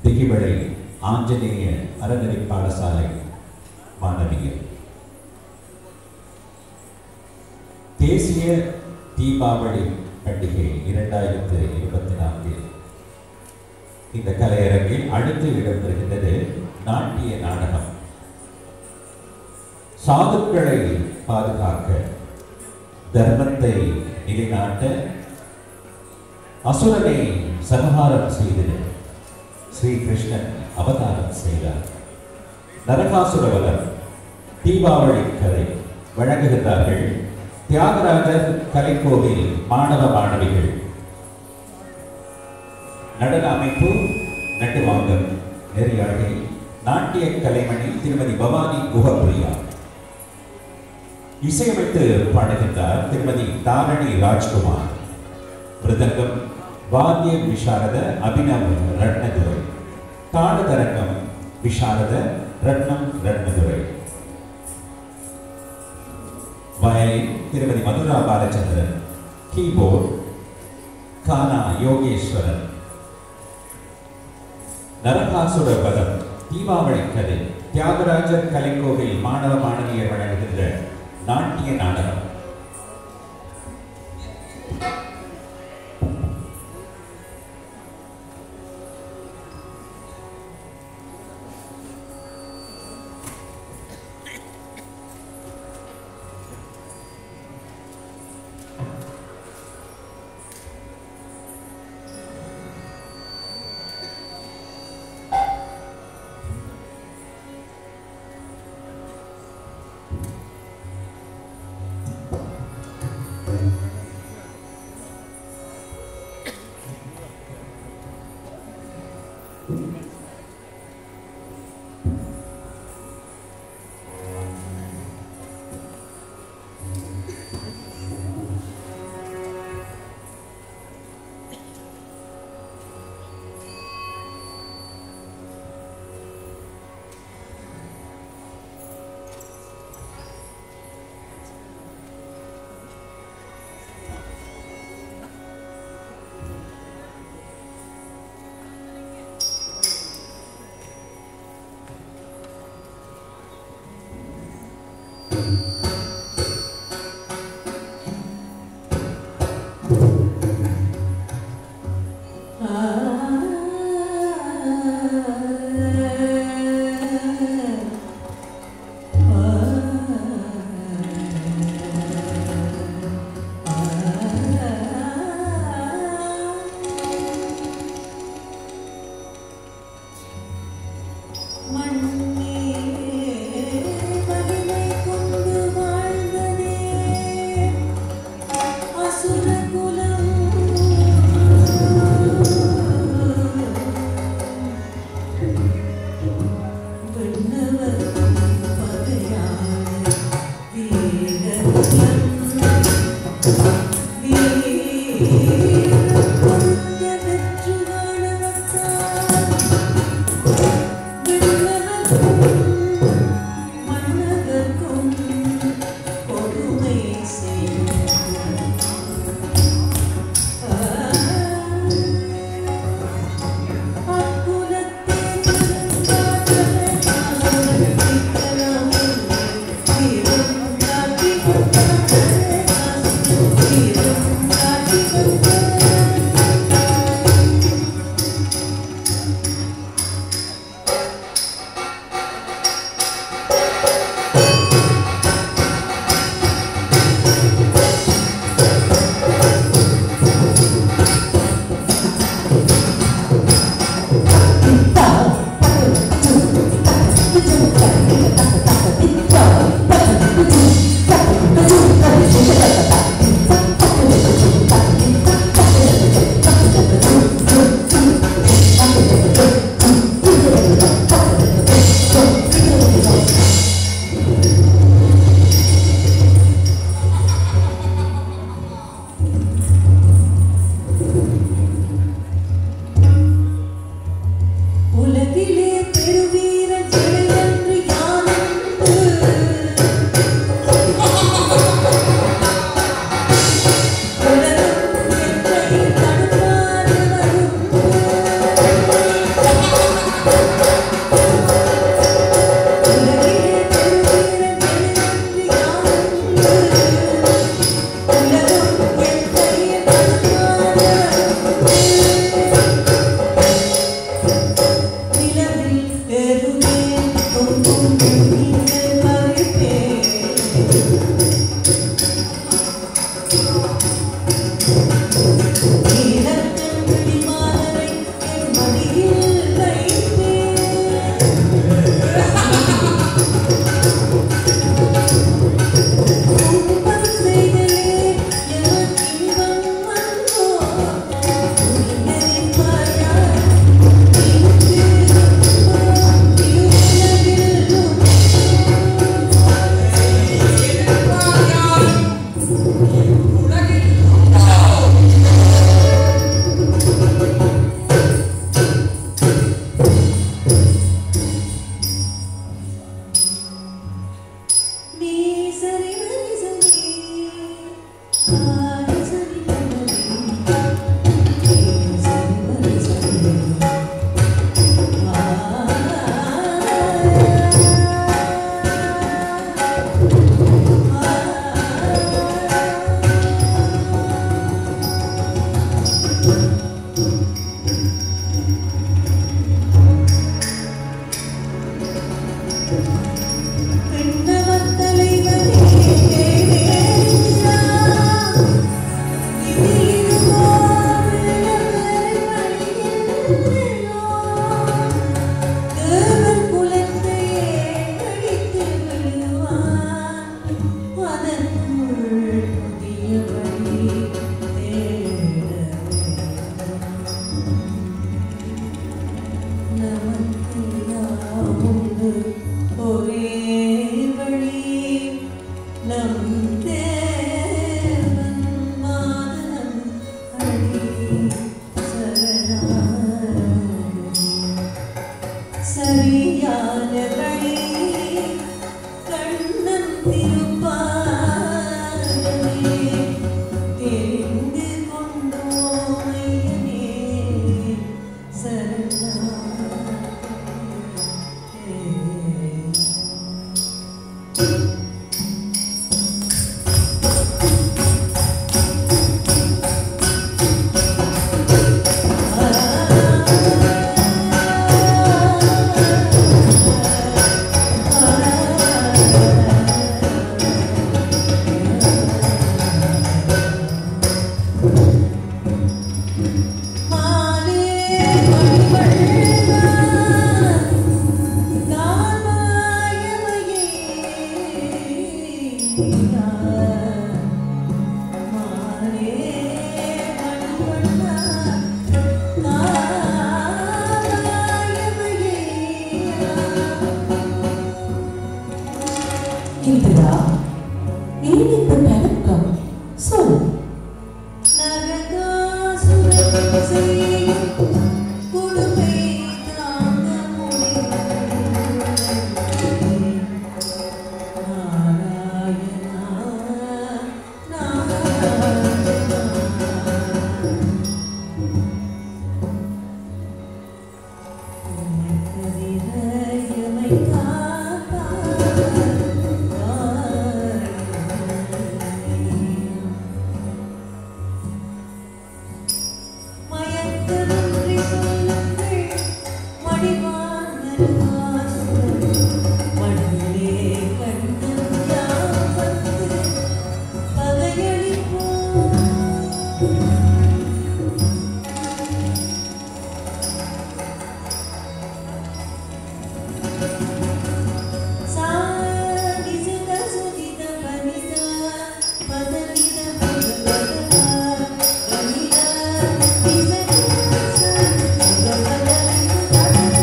திகிவளை ஆஞ்சநேய அறநெறி பாடசாலை மாணவியர் தேசிய தீபாவளி பண்டிகை இரண்டாயிரத்து இருபத்தி நான்கு இந்த கலையரங்கில் அடுத்து இடம்பெறுகின்றது நாட்டிய நாடகம் சாதுக்களை பாதுகாக்க தர்மத்தை நிலைநாட்ட அசுரனை சம்ஹாரம் செய்தது ஸ்ரீகிருஷ்ணன் அவதாரம் செய்தார் நரகாசுரவதம் தீபாவளி கதை வழங்குகின்றார்கள் தியாகராஜர் கலைக்கோவில் மாணவ மாணவிகள் நடன அமைப்பு நட்டுவாங்கம் நெறியாளை நாட்டிய கலைமணி திருமதி பவானி குஹபிரியா இசையமைத்து பாடுகின்றார் திருமதி தாரணி ராஜ்குமார் மிருதங்கம் வாத்திய விசாரத அபினவ் ரத்னதுரை தாளதரங்கம் விசாரத ரத்னம் ரத்னதுரை வயலின் திருமதி மதுரா பாலச்சந்திரன் கீபோர்ட் கானா யோகேஸ்வரன் நரகாசுர வதம் தீபாவளி கதை தியாகராஜர் கலைக்கோவில் மாணவ மாணவியர் வழங்குகின்ற நாட்டிய நாடகம் சரியான வழி கண்ணன் திருப்பாதமே தெரிந்து கொண்டோமையனே சரணாகதி மாலே மணிவண்ணா நாமாயமையே மாலே மணிவண்ணா நாமாயமையே இந்திரா ஏன் இந்த கலக்கம் சொல் நரகாசுரன் செய்யும் கொடுமை தாங்க முடியவில்லை. நாராயணா, நாராயணா. எமை காப்பாய் மயக்கமின்றி சொல்லுங்கள் மடிவாங்கல் வாசுகள் மண்ணிலே கண்டம் யாம் வந்து பகையளிப்போம் சாதிசத சுதித பனித பதனித பதனித பனித நிசத சுத பதனித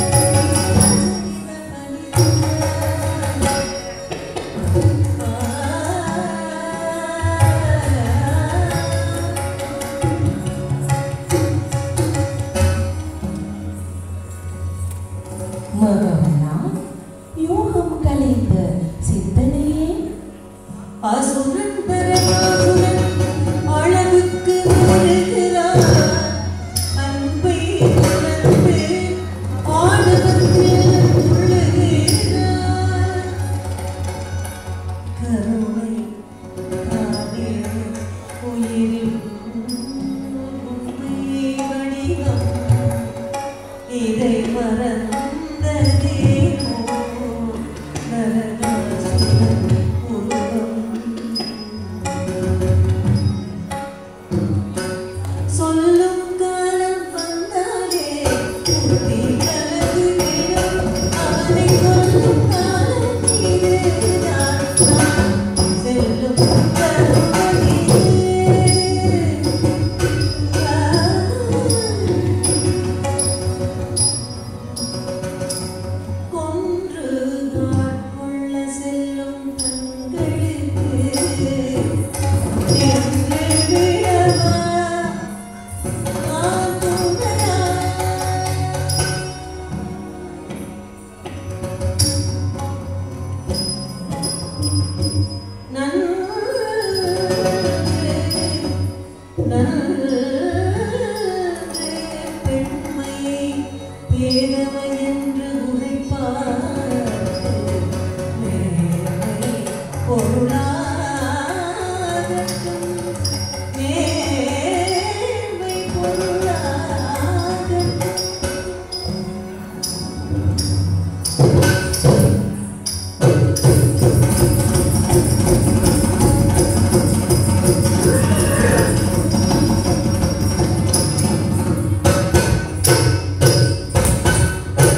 மகவண்ணா யோகம் கலைந்த சிந்தனையே அசுரன் பரமாசுரன் அழகுக்கு வருகிறார் அன்பை துறந்து ஆணவத்தில் துள்ளுகிறார் கருணை காதே உயிரில் உண்மை வடிவம் இதை மறந்ததேனோ நரகாசுரன் உருவம் சொல்லும் காலம் வந்தாலே புத்தி கலங்குகிறோம் அவனை கொல்லும் காலம் இதுதான் நான் செல்லும் கருவழியே. கொன்று நாட்கொள்ள செல்லும் தங்களுக்கு என்று விடவா நான் துணையா? நன்று நன்று பெண்மையை பேதமை என்று உரைப்பார் நேர்மை பொருளாகட்டும் நேர்மை பொருளாகட்டும் ஆ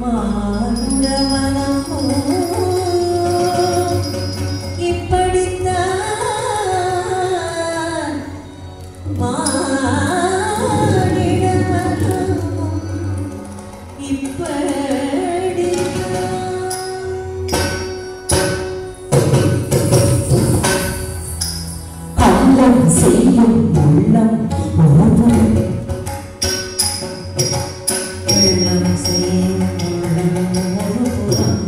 மானுடமனமோ இப்படித்தான் மானிடமனமோ இப்படித்தான் கள்ளம் செய்யும் உள்ளம் ஒருபுறம் வெள்ளம் செய்யும் உள்ளம் ஒரு புறம்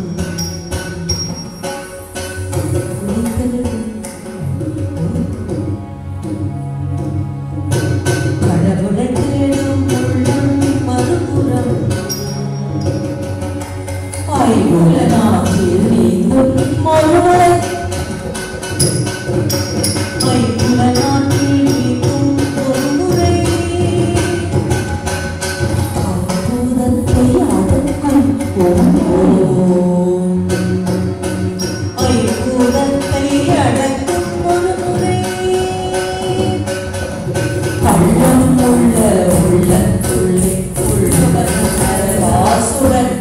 கடவுளை தேடும் உள்ளம் மறுபுறம் ஐயுல நாட்டில் நீந்தும் மறுமுறை ஐக்குல நாட்டில் நீக்கும் ஒரு முறை அற்புதத்தை அடக்கும் ஓம் ஐக்குலத்தை அடக்கும் ஒரு முறை கள்ளம் உள்ள உள்ளத்துள்ளே உள்ளவர் வாசுரன்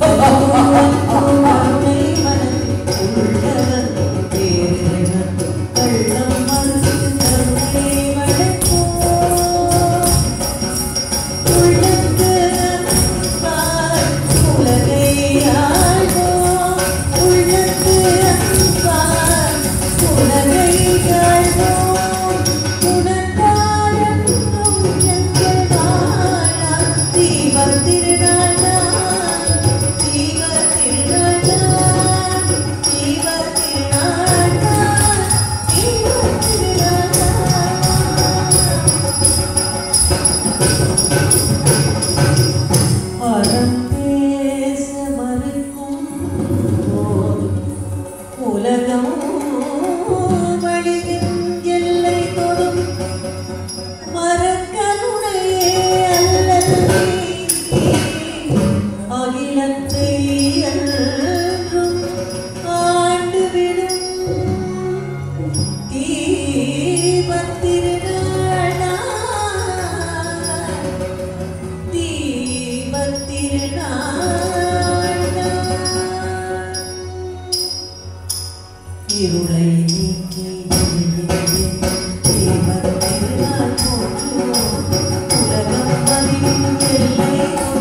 கருணை மனதில் உள்ளவர் பேரிழவர் கள்ளம் மறுத்து கருணை வளர்ப்போம் உள்ளத்து அன்பால் உலகை ஆள்வோம் உள்ளத்து அன்பால் உலகை ஆள்வோம் உனக்கால் என்றும் எங்கள் வாழாம் தீபத் திருநாள் தான் தீபத் திருநாள் தான் தீபத் திருநாள் தான் தீபத் திருநாள் தான் அறம் பேச மறுக்கும் போது உலகம் வழியின் எல்லை தொடும் மரக்கருணையே அல்லல் அகிலத்தை என்றும் ஆண்டுவிடும் தீபத்திருநாள் தீபத்திருநாள் இருளை நீக்கி தீபத்திருநாள் போற்றுவோம் உலகம் அறியும் எல்லை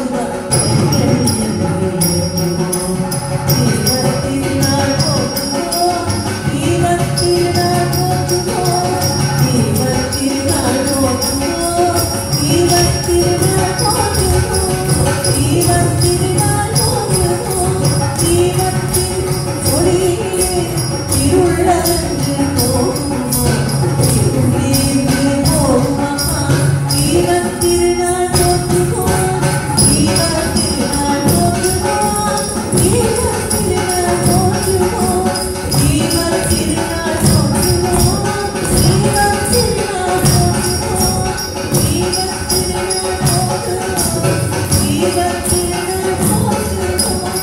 தீபத்திருநாள் போற்றுவோம் தீபத்திருநாள் போற்றுவோம் தீபத்திருநாள் போற்றுவோம் தீபத்திருநாள் போற்றுவோம் தீபத்திருநாள் போற்றுவோம் தீபத்தின் ஒளியிலே இருளன்று போகுமா இருளீர்ந்து போகுமா தீபத்திருநாள் போற்றுவோம் தீபத்திருநாள் போற்றுவோம் தீபத்திருநாள் போற்றுவோம் தீபத்திருநாள் போற்றுவோம் தீபத்திருநாள் போற்றுவோம் தீபத்திருநாள் போற்றுவோம் தீபத்திருநாள் போற்றுவோம்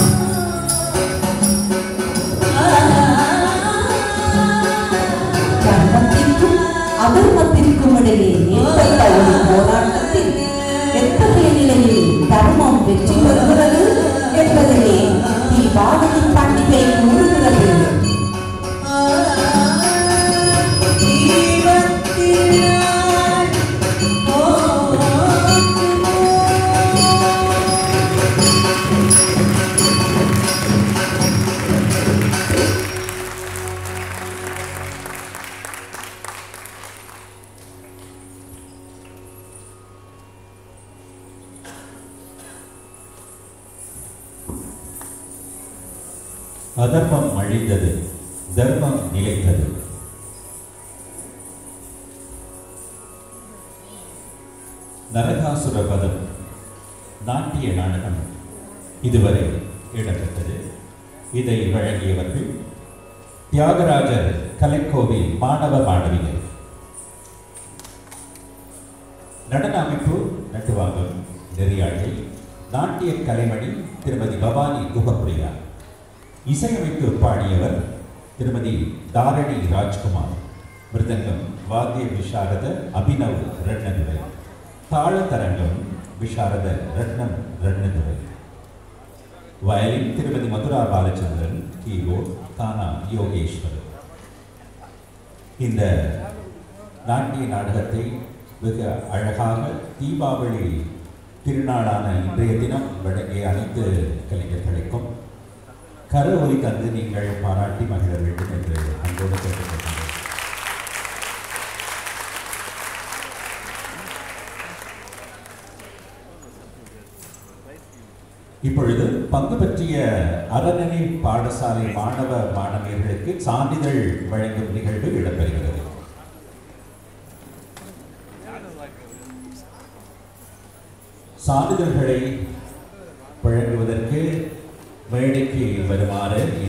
தர்மத்திற்கும் அதர்மத்திற்கும் இடையே ஏற்பட்ட ஒரு போராட்டத்தில் எத்தகைய நிலையில் தர்மம் வெற்றி பெறுகிறது என்பதிலே தீபாவளி பண்டிகை கூறுகிறது தீபத்திருநாள் போற்றுவோம் அதர்மம் அழிந்தது தர்மம் நிலைத்தது நரகாசுர வதம் நாட்டிய நாடகம் இதுவரை இடம்பெற்றது இதை வழங்கியவர்கள் தியாகராஜர் கலைக்கோவில் மாணவ மாணவிகள் நடன அமைப்பு நட்டுவாங்கம் நெறியாளை நாட்டிய கலைமணி திருமதி பவானி குகப்பிரியா இசையமைத்து பாடியவர் திருமதி தாரணி ராஜ்குமார் மிருதங்கம் வாத்திய விஷாரத அபினவ் ரட்னதுரை தாள தரங்கம் விஷாரத ரத்னம் ரட்னதுரை வயலின் திருமதி மதுரா பாலச்சந்திரன் கீபோர்ட் தானா யோகேஸ்வரன் இந்த நாட்டிய நாடகத்தை மிக அழகாக தீபாவளி திருநாளான இன்றைய தினம் வழங்கிய அனைத்து கலைஞர்களுக்கும் கர ஒலி தந்து நீங்கள் பாராட்டி மகிழ வேண்டும் என்று அன்போடு கேட்டுக்கொள்கிறேன் இப்பொழுது பங்கு பற்றிய அறநிலை பாடசாலை மாணவ மாணவியர்களுக்கு சான்றிதழ் வழங்கும் நிகழ்வு இடம்பெறுகிறது சான்றிதழ்களை வழங்குவதற்கு மேடைக்கு வருமாறு